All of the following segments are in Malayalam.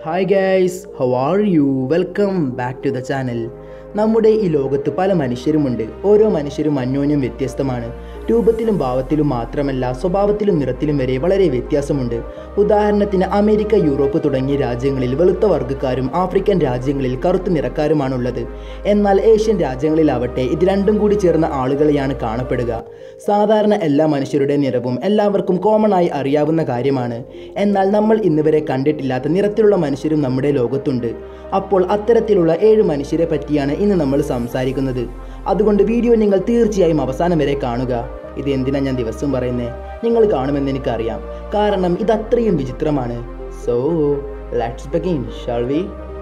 hi guys how are you welcome back to the channel നമ്മുടെ ഈ ലോകത്ത് പല മനുഷ്യരുമുണ്ട് ഓരോ മനുഷ്യരും അന്യോന്യം വ്യത്യസ്തമാണ് രൂപത്തിലും ഭാവത്തിലും മാത്രമല്ല സ്വഭാവത്തിലും നിറത്തിലും വരെ വളരെ വ്യത്യാസമുണ്ട് ഉദാഹരണത്തിന് അമേരിക്ക യൂറോപ്പ് തുടങ്ങിയ രാജ്യങ്ങളിൽ വെളുത്ത വർഗ്ഗക്കാരും ആഫ്രിക്കൻ രാജ്യങ്ങളിൽ കറുത്ത നിറക്കാരുമാണുള്ളത് എന്നാൽ ഏഷ്യൻ രാജ്യങ്ങളിലാവട്ടെ ഇത് രണ്ടും കൂടി ചേർന്ന ആളുകളെയാണ് കാണപ്പെടുക സാധാരണ എല്ലാ മനുഷ്യരുടെ നിറവും എല്ലാവർക്കും കോമൺ ആയി അറിയാവുന്ന കാര്യമാണ് എന്നാൽ നമ്മൾ ഇന്നുവരെ കണ്ടിട്ടില്ലാത്ത നിറത്തിലുള്ള മനുഷ്യരും നമ്മുടെ ലോകത്തുണ്ട് അപ്പോൾ അത്തരത്തിലുള്ള ഏഴ് മനുഷ്യരെ പറ്റിയാണ് ഇന്ന് നമ്മൾ സംസാരിക്കുന്നത് അതുകൊണ്ട് വീഡിയോ നിങ്ങൾ തീർച്ചയായും അവസാനം വരെ കാണുക ഇത് എന്തിനാ ഞാൻ ദിവസവും പറയുന്നേ നിങ്ങൾ കാണുമെന്ന് എനിക്കറിയാം കാരണം ഇത് അത്രയും വിചിത്രമാണ് so let's begin shall we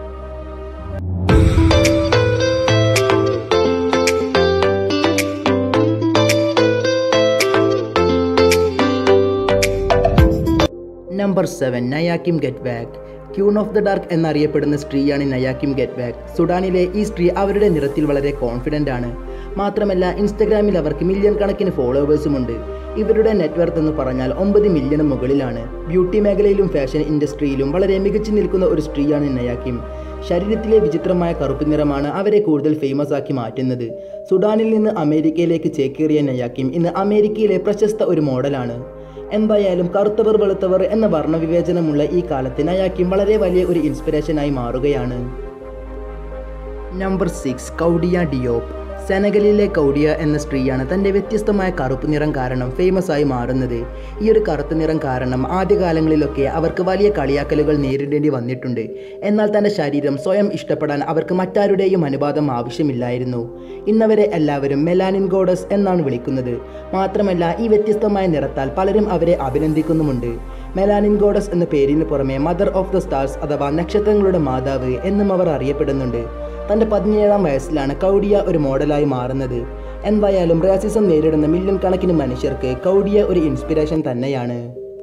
number seven Nyakim Gatwech queen of the dark എന്നറിയപ്പെടുന്ന സ്ത്രീയാണ് നയാക്കിം ഗെറ്റ് ബാക്ക് സുഡാനിലെ ഈ സ്ത്രീ അവരുടെ നിറത്തിൽ വളരെ കോൺഫിഡൻ്റ് ആണ് മാത്രമല്ല ഇൻസ്റ്റഗ്രാമിൽ അവർക്ക് മില്യൺ കണക്കിന് ഫോളോവേഴ്സുമുണ്ട് ഇവരുടെ നെറ്റ്വർക്ക് എന്ന് പറഞ്ഞാൽ ഒമ്പത് മില്യണ് മുകളിലാണ് ബ്യൂട്ടി മേഖലയിലും ഫാഷൻ ഇൻഡസ്ട്രിയിലും വളരെ മികച്ചു നിൽക്കുന്ന ഒരു സ്ത്രീയാണ് നയാക്കിം ശരീരത്തിലെ വിചിത്രമായ കറുപ്പ് നിറമാണ് അവരെ കൂടുതൽ ഫേമസ് ആക്കി മാറ്റുന്നത് സുഡാനിൽ നിന്ന് അമേരിക്കയിലേക്ക് ചേക്കേറിയ നയാക്കിം ഇന്ന് അമേരിക്കയിലെ പ്രശസ്ത ഒരു മോഡലാണ് എന്തായാലും കറുത്തവർ വെളുത്തവർ എന്ന വർണ്ണവിവേചനമുള്ള ഈ കാലത്ത് നയാക്കിം വളരെ വലിയ ഒരു ഇൻസ്പിറേഷനായി മാറുകയാണ് നമ്പർ സിക്സ് കൗഡിയ ഡിയോപ്പ് സെനഗലിലെ കൗഡിയ എന്ന സ്ത്രീയാണ് തൻ്റെ വ്യത്യസ്തമായ കറുപ്പ് നിറം കാരണം ഫേമസ് ആയി മാറുന്നത് ഈ ഒരു കറുത്ത നിറം കാരണം ആദ്യകാലങ്ങളിലൊക്കെ അവർക്ക് വലിയ കളിയാക്കലുകൾ നേരിടേണ്ടി വന്നിട്ടുണ്ട് എന്നാൽ തൻ്റെ ശരീരം സ്വയം ഇഷ്ടപ്പെടാൻ അവർക്ക് മറ്റാരുടെയും അനുവാദം ആവശ്യമില്ലായിരുന്നു ഇന്നവരെ എല്ലാവരും മെലാനിൻ ഗോഡസ് എന്നാണ് വിളിക്കുന്നത് മാത്രമല്ല ഈ വ്യത്യസ്തമായ നിറത്താൽ പലരും അവരെ അഭിനന്ദിക്കുന്നുമുണ്ട് മെലാനിൻ ഗോഡസ് എന്ന പേരിന് പുറമെ മദർ ഓഫ് ദ സ്റ്റാർസ് അഥവാ നക്ഷത്രങ്ങളുടെ മാതാവ് എന്നും അവർ അറിയപ്പെടുന്നുണ്ട് തൻ്റെ പതിനേഴാം വയസ്സിലാണ് കൗഡിയ ഒരു മോഡലായി മാറുന്നത് എന്തായാലും റാസിസം നേരിടുന്ന മില്യൺ കണക്കിന് മനുഷ്യർക്ക് കൗഡിയ ഒരു ഇൻസ്പിറേഷൻ തന്നെയാണ്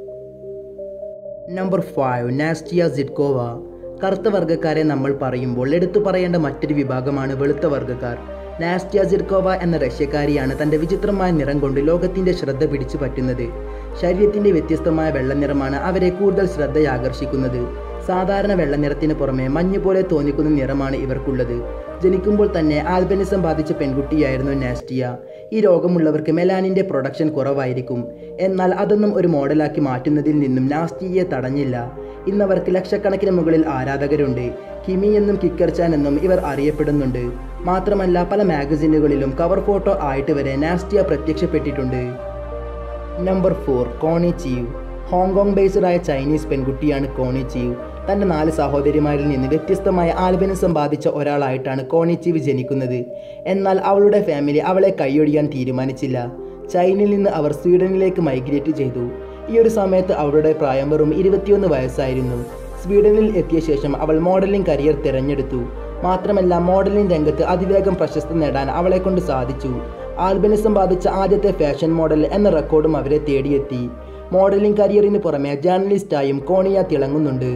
നമ്പർ ഫൈവ് നാസ്റ്റിയ സിഡ്കോവ കറുത്ത വർഗ്ഗക്കാരെ നമ്മൾ പറയുമ്പോൾ എടുത്തു പറയേണ്ട മറ്റൊരു വിഭാഗമാണ് വെളുത്ത വർഗ്ഗക്കാർ നാസ്റ്റിയ സിർക്കോവ എന്ന റഷ്യക്കാരിയാണ് തൻ്റെ വിചിത്രമായ നിറം കൊണ്ട് ലോകത്തിൻ്റെ ശ്രദ്ധ പിടിച്ചു പറ്റുന്നത് ശരീരത്തിൻ്റെ വ്യത്യസ്തമായ വെള്ള നിറമാണ് അവരെ കൂടുതൽ ശ്രദ്ധയാകർഷിക്കുന്നത് സാധാരണ വെള്ള നിറത്തിന് പുറമെ മഞ്ഞ് പോലെ തോന്നിക്കുന്ന നിറമാണ് ഇവർക്കുള്ളത് ജനിക്കുമ്പോൾ തന്നെ ആൽബനിസം ബാധിച്ച പെൺകുട്ടിയായിരുന്നു നാസ്റ്റിയ ഈ രോഗമുള്ളവർക്ക് മെലാനിൻ്റെ പ്രൊഡക്ഷൻ കുറവായിരിക്കും എന്നാൽ അതൊന്നും ഒരു മോഡലാക്കി മാറ്റുന്നതിൽ നിന്നും നാസ്റ്റിയെ തടഞ്ഞില്ല ഇന്നവർക്ക് ലക്ഷക്കണക്കിന് മുകളിൽ ആരാധകരുണ്ട് കിമി എന്നും കിക്കർച്ചാൻ എന്നും ഇവർ അറിയപ്പെടുന്നുണ്ട് മാത്രമല്ല പല മാഗസിനുകളിലും കവർ ഫോട്ടോ ആയിട്ട് വരെ നാസ്റ്റിയ പ്രത്യക്ഷപ്പെട്ടിട്ടുണ്ട് number four Connie Chiu Hong Kong based ആയ ചൈനീസ് പെൺകുട്ടിയാണ് കോണി ചീവ് തൻ്റെ നാല് സഹോദരിമാരിൽ നിന്ന് വ്യത്യസ്തമായ ആൽബനിസം ബാധിച്ച ഒരാളായിട്ടാണ് കോണി ചീവ് ജനിക്കുന്നത് എന്നാൽ അവളുടെ ഫാമിലി അവളെ കൈയൊഴിയാൻ തീരുമാനിച്ചില്ല ചൈനയിൽ നിന്ന് അവർ സ്വീഡനിലേക്ക് മൈഗ്രേറ്റ് ചെയ്തു ഈ ഒരു സമയത്ത് അവളുടെ പ്രായം വെറും ഇരുപത്തിയൊന്ന് വയസ്സായിരുന്നു സ്വീഡനിൽ എത്തിയ ശേഷം അവൾ മോഡലിംഗ് കരിയർ തിരഞ്ഞെടുത്തു മാത്രമല്ല മോഡലിംഗ് രംഗത്ത് അതിവേഗം പ്രശസ്തി നേടാൻ അവളെ കൊണ്ട് സാധിച്ചു ആൽബനിസം ബാധിച്ച ആദ്യത്തെ ഫാഷൻ മോഡൽ എന്ന റെക്കോർഡും അവരെ തേടിയെത്തി മോഡലിംഗ് കരിയറിന് പുറമെ ജേർണലിസ്റ്റായും കോണിയ തിളങ്ങുന്നുണ്ട്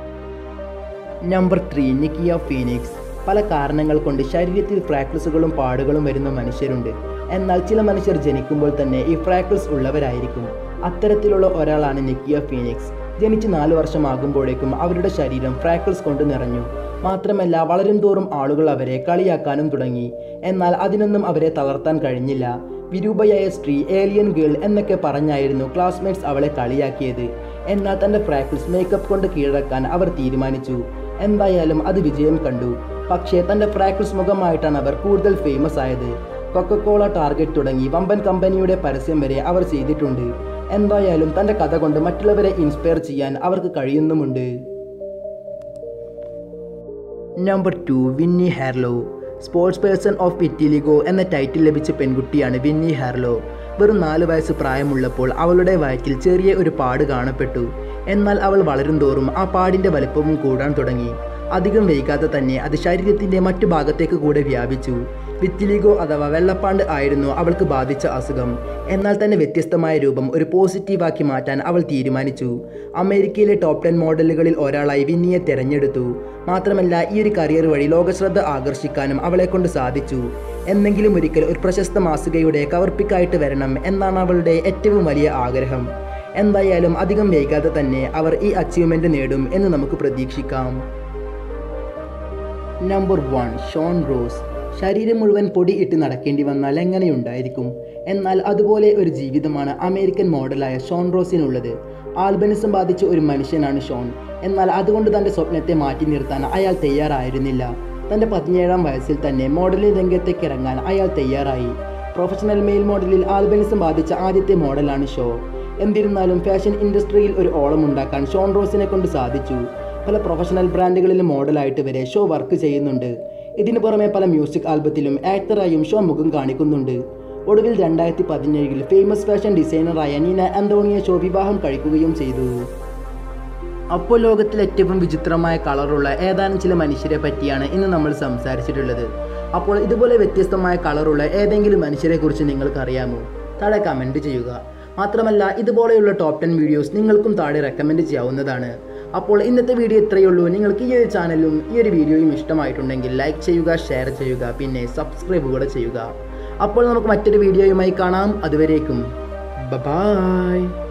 നമ്പർ ത്രീ നിക്കിയ ഫീനിക്സ് പല കാരണങ്ങൾ കൊണ്ട് ശരീരത്തിൽ ഫ്രാക്ലിസുകളും പാടുകളും വരുന്ന മനുഷ്യരുണ്ട് എന്നാൽ ചില മനുഷ്യർ ജനിക്കുമ്പോൾ തന്നെ ഈ ഫ്രാക്ലിസ് ഉള്ളവരായിരിക്കും അത്തരത്തിലുള്ള ഒരാളാണ് നിക്കിയ ഫീനിക്സ് ജനിച്ച് നാല് വർഷമാകുമ്പോഴേക്കും അവരുടെ ശരീരം ഫ്രാക്കിൾസ് കൊണ്ട് നിറഞ്ഞു മാത്രമല്ല വളരും തോറും ആളുകൾ അവരെ കളിയാക്കാനും തുടങ്ങി എന്നാൽ അതിനൊന്നും അവരെ തളർത്താൻ കഴിഞ്ഞില്ല വിരൂപയായ സ്ത്രീ ഏലിയൻ ഗേൾ എന്നൊക്കെ പറഞ്ഞായിരുന്നു ക്ലാസ്മേറ്റ്സ് അവളെ കളിയാക്കിയത് എന്നാൽ തൻ്റെ ഫ്രാക്കിൾസ് മേക്കപ്പ് കൊണ്ട് കീഴടക്കാൻ അവർ തീരുമാനിച്ചു എന്തായാലും അത് വിജയം കണ്ടു പക്ഷേ തൻ്റെ ഫ്രാക്കിൾസ് മുഖമായിട്ടാണ് അവർ കൂടുതൽ ഫേമസ് ആയത് കൊക്കക്കോള ടാർഗറ്റ് തുടങ്ങി വമ്പൻ കമ്പനിയുടെ പരസ്യം വരെ അവർ ചെയ്തിട്ടുണ്ട് എന്തായാലും തൻ്റെ കഥ കൊണ്ട് മറ്റുള്ളവരെ ഇൻസ്പയർ ചെയ്യാൻ അവർക്ക് കഴിയുന്നുമുണ്ട് number two Winnie Harlow sports person of ഇറ്റിലിഗോ എന്ന ടൈറ്റിൽ ലഭിച്ച പെൺകുട്ടിയാണ് വിന്നി ഹാർലോ വെറും നാല് വയസ്സ് പ്രായമുള്ളപ്പോൾ അവളുടെ വയറ്റിൽ ചെറിയ ഒരു പാട് കാണപ്പെട്ടു എന്നാൽ അവൾ വളരും തോറും ആ പാടിൻ്റെ വലുപ്പവും കൂടാൻ തുടങ്ങി അധികം വൈകാതെ തന്നെ അത് ശരീരത്തിൻ്റെ മറ്റു ഭാഗത്തേക്ക് കൂടെ വ്യാപിച്ചു വിറ്റിലിഗോ അഥവാ വെള്ളപ്പാണ്ട് ആയിരുന്നു അവൾക്ക് ബാധിച്ച അസുഖം എന്നാൽ തന്നെ വ്യത്യസ്തമായ രൂപം ഒരു പോസിറ്റീവാക്കി മാറ്റാൻ അവൾ തീരുമാനിച്ചു അമേരിക്കയിലെ ടോപ്പ് ടെൻ മോഡലുകളിൽ ഒരാളായി വിന്നിയെ തെരഞ്ഞെടുത്തു മാത്രമല്ല ഈ ഒരു കരിയർ വഴി ലോകശ്രദ്ധ ആകർഷിക്കാനും അവളെ കൊണ്ട് സാധിച്ചു എന്നെങ്കിലും ഒരിക്കൽ ഒരു പ്രശസ്ത മാസികയുടെ കവർപ്പിക്കായിട്ട് വരണം എന്നാണ് അവളുടെ ഏറ്റവും വലിയ ആഗ്രഹം എന്തായാലും അധികം വൈകാതെ തന്നെ അവർ ഈ അച്ചീവ്മെൻ്റ് നേടും എന്ന് നമുക്ക് പ്രതീക്ഷിക്കാം നമ്പർ വൺ ഷോൺ റോസ് ശരീരം മുഴുവൻ പൊടി ഇട്ട് നടക്കേണ്ടി വന്നാൽ എങ്ങനെയുണ്ടായിരിക്കും എന്നാൽ അതുപോലെ ഒരു ജീവിതമാണ് അമേരിക്കൻ മോഡലായ ഷോൺ റോസിനുള്ളത് ആൽബനിസം ബാധിച്ച ഒരു മനുഷ്യനാണ് ഷോൺ എന്നാൽ അതുകൊണ്ട് തൻ്റെ സ്വപ്നത്തെ മാറ്റി നിർത്താൻ അയാൾ തയ്യാറായിരുന്നില്ല തൻ്റെ പതിനേഴാം വയസ്സിൽ തന്നെ മോഡലിംഗ് രംഗത്തേക്ക് ഇറങ്ങാൻ അയാൾ തയ്യാറായി പ്രൊഫഷണൽ മെയിൽ മോഡലിൽ ആൽബനിസം ബാധിച്ച ആദ്യത്തെ മോഡലാണ് ഷോ എന്നിരുന്നാലും ഫാഷൻ ഇൻഡസ്ട്രിയിൽ ഒരു ഓളം ഉണ്ടാക്കാൻ ഷോൺ റോസിനെ കൊണ്ട് സാധിച്ചു പല പ്രൊഫഷണൽ ബ്രാൻഡുകളിലും മോഡലായിട്ട് വരെ ഷോ വർക്ക് ചെയ്യുന്നുണ്ട് ഇതിനു പുറമെ പല മ്യൂസിക് ആൽബത്തിലും ആക്ടറായും ഷോ മുഖം കാണിക്കുന്നുണ്ട് ഒടുവിൽ രണ്ടായിരത്തി പതിനേഴിൽ ഫേമസ് ഫാഷൻ ഡിസൈനറായ നീന അന്തോണിയ ഷോ വിവാഹം കഴിക്കുകയും ചെയ്തു അപ്പോൾ ലോകത്തിൽ ഏറ്റവും വിചിത്രമായ കളറുള്ള ഏതാനും ചില മനുഷ്യരെ പറ്റിയാണ് ഇന്ന് നമ്മൾ സംസാരിച്ചിട്ടുള്ളത് അപ്പോൾ ഇതുപോലെ വ്യത്യസ്തമായ കളറുള്ള ഏതെങ്കിലും മനുഷ്യരെക്കുറിച്ച് നിങ്ങൾക്ക് അറിയാമോ താഴെ കമൻറ്റ് ചെയ്യുക മാത്രമല്ല ഇതുപോലെയുള്ള ടോപ്പ് ടെൻ വീഡിയോസ് നിങ്ങൾക്കും താഴെ റെക്കമെൻഡ് ചെയ്യാവുന്നതാണ് അപ്പോൾ ഇന്നത്തെ വീഡിയോ ഇത്രയേ ഉള്ളൂ നിങ്ങൾക്ക് ഈ ഒരു ചാനലും ഈ ഒരു വീഡിയോയും ഇഷ്ടമായിട്ടുണ്ടെങ്കിൽ ലൈക്ക് ചെയ്യുക ഷെയർ ചെയ്യുക പിന്നെ സബ്സ്ക്രൈബ് കൂടെ ചെയ്യുക അപ്പോൾ നമുക്ക് മറ്റൊരു വീഡിയോയുമായി കാണാം അതുവരേക്കും ബൈ